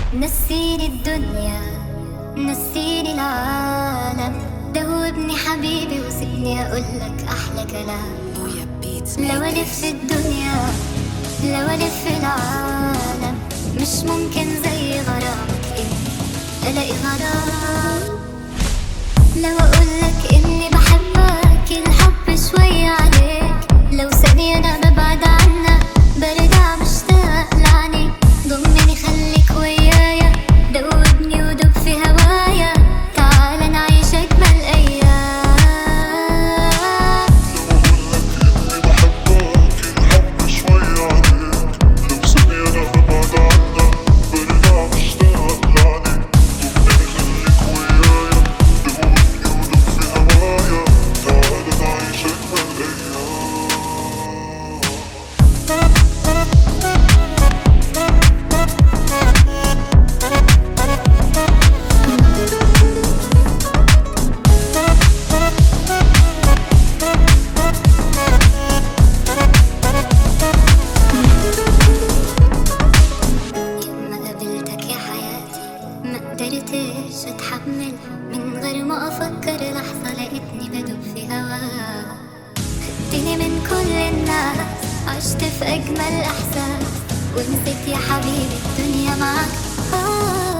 نسيني الدنيا نسيني العالم دوبني حبيبي وسيبني اقولك احلى كلام لو الف الدنيا لو الف العالم مش ممكن زي غرامك اني الاقي غرام لو اقولك اني بحبك الحب شوي عليك لو ثانية انا ببعد عنك برجع مشتاق لعنيك ضمني خليك ويايا دوبني ودوب في هوايا تعال نعيش اجمل ايام الحب شوي عليك لو ثانية أنا ببعد عنك برجع مشتاق لعنيك ضمني خليك ويايا دوبني ودوب في هوايا تعال نعيش أجمل أيام يوم ما قابلتك يا حياتي ما قدرتش اتحمل من غير ما افكر لحظة لقيتني بدوب في هواك خدتني من كل الناس عشت في اجمل احساس ونسيت يا حبيبي الدنيا معاك آه